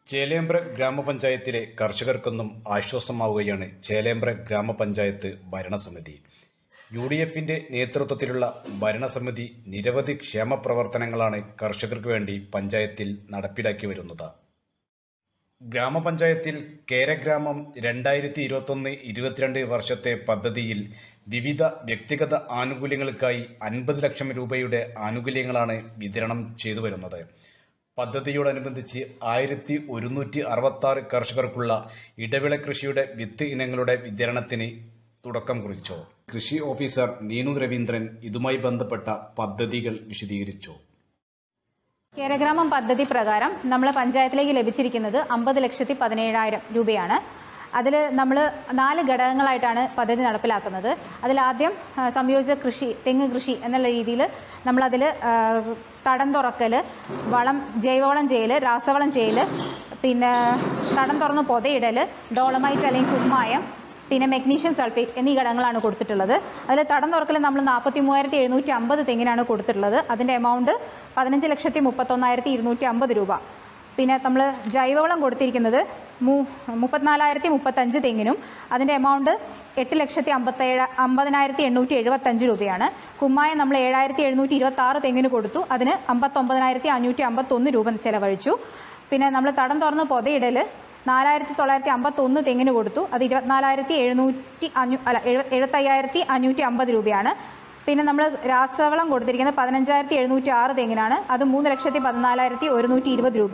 ചേലേമ്പ്ര ഗ്രാമപഞ്ചായത്തിലെ കർഷകർക്കൊന്നും ആശ്വാസമാവുകയാണ് ചേലേമ്പ്ര ഗ്രാമപഞ്ചായത്ത് ഭരണസമിതി യു ഡി എഫിന്റെ നേതൃത്വത്തിലുള്ള ഭരണസമിതി നിരവധി ക്ഷേമ പ്രവർത്തനങ്ങളാണ് കർഷകർക്ക് വേണ്ടി പഞ്ചായത്തിൽ നടപ്പിലാക്കി വരുന്നത് ഗ്രാമപഞ്ചായത്തിൽ കേരഗ്രാമം രണ്ടായിരത്തി ഇരുപത്തൊന്ന് ഇരുപത്തിരണ്ട് വർഷത്തെ പദ്ധതിയിൽ വിവിധ വ്യക്തിഗത ആനുകൂല്യങ്ങൾക്കായി അൻപത് ലക്ഷം രൂപയുടെ ആനുകൂല്യങ്ങളാണ് വിതരണം ചെയ്തു വരുന്നത് പദ്ധതിയോടനുബന്ധിച്ച് ആയിരത്തി ഒരുന്നൂറ്റി അറുപത്തി ആറ് കർഷകർക്കുള്ള ഇടവിള കൃഷിയുടെ വിത്ത് ഇനങ്ങളുടെ വിതരണത്തിന് തുടക്കം കുറിച്ചു കൃഷി ഓഫീസർ നീനു രവീന്ദ്രൻ ഇതുമായി ബന്ധപ്പെട്ട പദ്ധതികൾ വിശദീകരിച്ചു കേരഗ്രാമം പദ്ധതി പ്രകാരം നമ്മളെ പഞ്ചായത്തിലേക്ക് ലഭിച്ചിരിക്കുന്നത് അമ്പത് ലക്ഷത്തി പതിനേഴായിരം രൂപയാണ് അതിൽ നമ്മൾ നാല് ഘടകങ്ങളായിട്ടാണ് പദ്ധതി നടപ്പിലാക്കുന്നത് അതിലാദ്യം ആ, സംയോജിത കൃഷി തെങ്ങ് കൃഷി എന്നുള്ള രീതിയിൽ നമ്മളതിൽ ആ, തടം തുറക്കൽ വളം ജൈവവളം ചെയ്യൽ രാസവളം ചെയ്യൽ പിന്നെ തടം തുറന്ന് പൊതയിടൽ ഡോളമൈറ്റ് അല്ലെങ്കിൽ കുമ്മായം പിന്നെ മെഗ്നീഷ്യം സൾഫേറ്റ് എന്നീ ഘടകങ്ങളാണ് കൊടുത്തിട്ടുള്ളത് അതിൽ തടം തുറക്കൽ നമ്മൾ നാൽപ്പത്തി മൂവായിരത്തി എഴുന്നൂറ്റി അമ്പത് തെങ്ങിനാണ് കൊടുത്തിട്ടുള്ളത് അതിൻ്റെ എമൗണ്ട് പതിനഞ്ച് ലക്ഷത്തി മുപ്പത്തൊന്നായിരത്തി ഇരുന്നൂറ്റി അമ്പത് രൂപ പിന്നെ നമ്മൾ ജൈവവളം കൊടുത്തിരിക്കുന്നത് മൂ മുപ്പത്തിനാലായിരത്തി മുപ്പത്തഞ്ച് തെങ്ങിനും അതിൻ്റെ എമൗണ്ട് എട്ട് ലക്ഷത്തി അമ്പത്തേഴ് അമ്പതിനായിരത്തി എണ്ണൂറ്റി എഴുപത്തഞ്ച് രൂപയാണ് കുമ്മായം നമ്മൾ ഏഴായിരത്തി എഴുന്നൂറ്റി ഇരുപത്തി ആറ് തെങ്ങിന് കൊടുത്തു അതിന് അമ്പത്തൊമ്പതിനായിരത്തി അഞ്ഞൂറ്റി അമ്പത്തൊന്ന് രൂപ ചെലവഴിച്ചു പിന്നെ നമ്മൾ തടം തുറന്ന് പൊതയിടൽ നാലായിരത്തി തൊള്ളായിരത്തി അമ്പത്തൊന്ന് തെങ്ങിന് കൊടുത്തു അത് ഇരുപത്തിനാലായിരത്തി എഴുന്നൂറ്റി അഞ്ഞൂ അല്ല എഴു എഴുപത്തയ്യായിരത്തി അഞ്ഞൂറ്റി അമ്പത് രൂപയാണ് പിന്നെ നമ്മൾ രാസവളം കൊടുത്തിരിക്കുന്നത് പതിനഞ്ചായിരത്തി എഴുന്നൂറ്റി ആറ് തെങ്ങിനാണ് അത് മൂന്ന് ലക്ഷത്തി പതിനാലായിരത്തി ഒരുന്നൂറ്റി ഇരുപത് രൂപ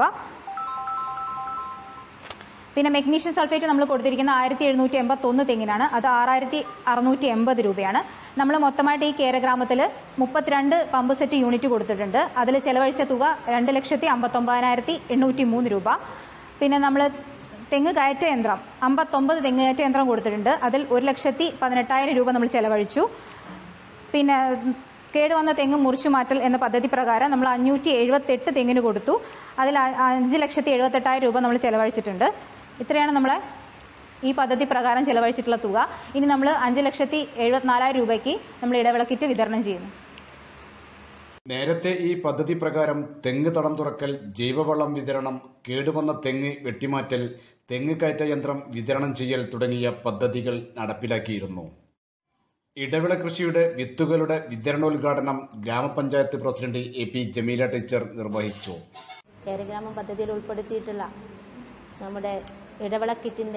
പിന്നെ മെഗ്നീഷ്യം സൾഫേറ്റ് നമ്മൾ കൊടുത്തിരിക്കുന്ന ആയിരത്തി എഴുന്നൂറ്റി എൺപത്തൊന്ന് തെങ്ങിനാണ് അത് ആറായിരത്തി അറുന്നൂറ്റി എൺപത് രൂപയാണ് നമ്മൾ മൊത്തമായിട്ട് ഈ കേരഗ്രാമത്തിൽ മുപ്പത്തിരണ്ട് പമ്പ് സെറ്റ് യൂണിറ്റ് കൊടുത്തിട്ടുണ്ട് അതിൽ ചെലവഴിച്ച തുക രണ്ട് ലക്ഷത്തി അമ്പത്തൊമ്പതിനായിരത്തി എണ്ണൂറ്റി മൂന്ന് രൂപ പിന്നെ നമ്മൾ തെങ്ങ് കയറ്റ യന്ത്രം അമ്പത്തൊമ്പത് തെങ്ങ് കയറ്റ യന്ത്രം കൊടുത്തിട്ടുണ്ട് അതിൽ ഒരു ലക്ഷത്തി പതിനെട്ടായിരം രൂപ നമ്മൾ ചെലവഴിച്ചു പിന്നെ കേടുവന്ന തെങ്ങ് മുറിച്ചു മാറ്റൽ എന്ന പദ്ധതി പ്രകാരം നമ്മൾ അഞ്ഞൂറ്റി എഴുപത്തെട്ട് തെങ്ങിന് കൊടുത്തു അതിൽ അ- അഞ്ച് ലക്ഷത്തി എഴുപത്തെട്ടായിരം രൂപ നമ്മൾ ചെലവഴിച്ചിട്ടുണ്ട് ഇത്രയാണ് നമ്മളെ ഈ പദ്ധതി പ്രകാരം ചെലവഴിച്ചിട്ടുള്ള തുക ഇനി നമ്മൾ അഞ്ച് ലക്ഷത്തി എഴുപത്തിനാലായിരം രൂപയ്ക്ക് നമ്മൾ ഇടവിളക്കിറ്റ് വിതരണം ചെയ്യുന്നു നേരത്തെ ഈ പദ്ധതി പ്രകാരം തെങ്ങ് തടം തുറക്കൽ ജൈവവളം വിതരണം കേടുവന്ന തെങ്ങ് വെട്ടിമാറ്റൽ തെങ്ങ് കയറ്റ യന്ത്രം വിതരണം ചെയ്യൽ തുടങ്ങിയ പദ്ധതികൾ നടപ്പിലാക്കിയിരുന്നു ഇടവിള കൃഷിയുടെ വിത്തുകളുടെ വിതരണോദ്ഘാടനം ഗ്രാമപഞ്ചായത്ത് president A P Jameela teacher നിർവഹിച്ചു കേരഗ്രാമം പദ്ധതിയിൽ ഉൾപ്പെടുത്തിയിട്ടുള്ള നമ്മുടെ ഇടവിള കിറ്റിൻ്റെ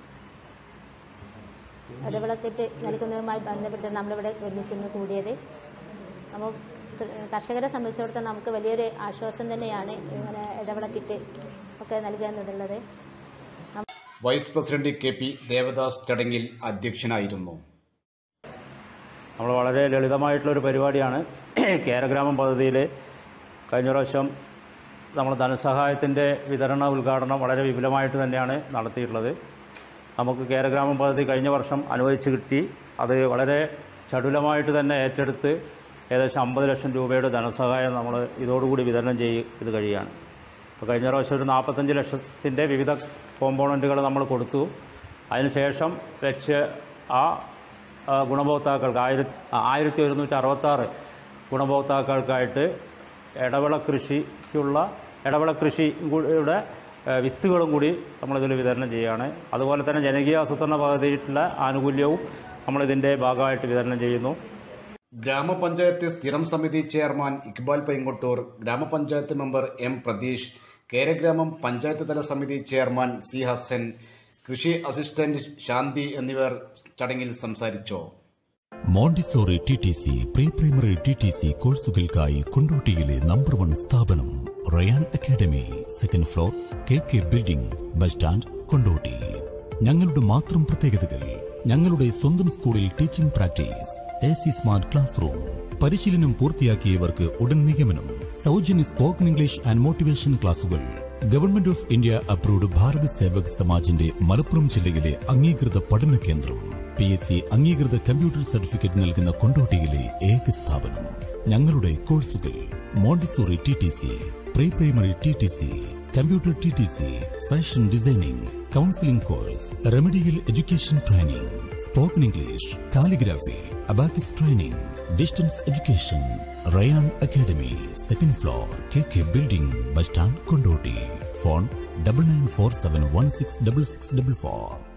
ഇടവിള കിറ്റ് നൽകുന്നതുമായി ബന്ധപ്പെട്ട് നമ്മളിവിടെ ഒരുമിച്ച് ഇന്ന് കൂടിയത് നമുക്ക് കർഷകരെ സംബന്ധിച്ചിടത്തോളം നമുക്ക് വലിയൊരു ആശ്വാസം തന്നെയാണ് ഇങ്ങനെ ഇടവിള കിറ്റ് ഒക്കെ നൽകുക എന്നുള്ളത് vice president K P Devadas ചടങ്ങിൽ അധ്യക്ഷനായിരുന്നു നമ്മൾ വളരെ ലളിതമായിട്ടുള്ളൊരു പരിപാടിയാണ് കേരഗ്രാമം പദ്ധതിയിൽ കഴിഞ്ഞ പ്രാവശ്യം നമ്മൾ ധനസഹായത്തിൻ്റെ വിതരണ ഉദ്ഘാടനം വളരെ വിപുലമായിട്ട് തന്നെയാണ് നടത്തിയിട്ടുള്ളത് നമുക്ക് കേരഗ്രാമം പദ്ധതി കഴിഞ്ഞ വർഷം അനുവദിച്ച് കിട്ടി അത് വളരെ ചടുലമായിട്ട് തന്നെ ഏറ്റെടുത്ത് ഏകദേശം അമ്പത് ലക്ഷം രൂപയുടെ ധനസഹായം നമ്മൾ ഇതോടുകൂടി വിതരണം ചെയ്ത് ഇത് കഴിയുകയാണ് അപ്പോൾ കഴിഞ്ഞ പ്രാവശ്യം ഒരു നാൽപ്പത്തഞ്ച് ലക്ഷത്തിൻ്റെ വിവിധ കോമ്പോണൻറ്റുകൾ നമ്മൾ കൊടുത്തു അതിനുശേഷം വെച്ച് ആ ആ, ഗുണഭോക്താക്കൾക്ക് ആയിരത്തി ആയിരത്തി ഒരുന്നൂറ്റി അറുപത്താറ് ഗുണഭോക്താക്കൾക്കായിട്ട് ഇടവിള കൃഷിക്കുള്ള ഇടവിള കൃഷിയുടെ ഏ, വിത്തുകളും കൂടി നമ്മളിതിൽ വിതരണം ചെയ്യുകയാണ് അതുപോലെ തന്നെ ജനകീയ ആസൂത്രണ പദ്ധതിയിലുള്ള ആനുകൂല്യവും നമ്മളിതിൻ്റെ ഭാഗമായിട്ട് വിതരണം ചെയ്യുന്നു ഗ്രാമപഞ്ചായത്ത് സ്ഥിരം സമിതി ചെയർമാൻ ഇക്ബാൽ പൈങ്ങോട്ടൂർ ഗ്രാമപഞ്ചായത്ത് മെമ്പർ എം പ്രതീഷ് കേരഗ്രാമം പഞ്ചായത്ത് തല സമിതി ചെയർമാൻ സി ഹസൻ കൃഷി അസിസ്റ്റന്റ് ശാന്തി എന്നിവർ ചടങ്ങിൽ സംസാരിച്ചു Montessori T T C pre primary T T C കോഴ്സുകൾക്കായി കൊണ്ടോട്ടിയിലെ നമ്പർ വൺ സ്ഥാപനം Rayan academy second floor K K building bus stand Kondotty ഞങ്ങളുടെ മാത്രം പ്രത്യേകതകൾ ഞങ്ങളുടെ സ്വന്തം സ്കൂളിൽ teaching practice A C smart class room പരിശീലനം പൂർത്തിയാക്കിയവർക്ക് ഉടൻ നിഗമനം സൗജന്യ സ്പോക്കൺ ഇംഗ്ലീഷ് ആൻഡ് മോട്ടിവേഷൻ ക്ലാസുകൾ government of India approved Bharat Sevak സമാജിന്റെ മലപ്പുറം ജില്ലയിലെ അംഗീകൃത പഠന കേന്ദ്രം പി എസ് സി അംഗീകൃത കമ്പ്യൂട്ടർ സർട്ടിഫിക്കറ്റ് നൽകുന്ന കൊണ്ടോട്ടിയിലെ ഏക സ്ഥാപനം ഞങ്ങളുടെ കോഴ്സുകൾ Montessori T T C pre primary T T C computer T T C fashion designing counselling course remedial education training spoken English calligraphy abacus training distance education Rayan academy second floor K K building bus stand Kondotty phone double nine four seven one six double six double four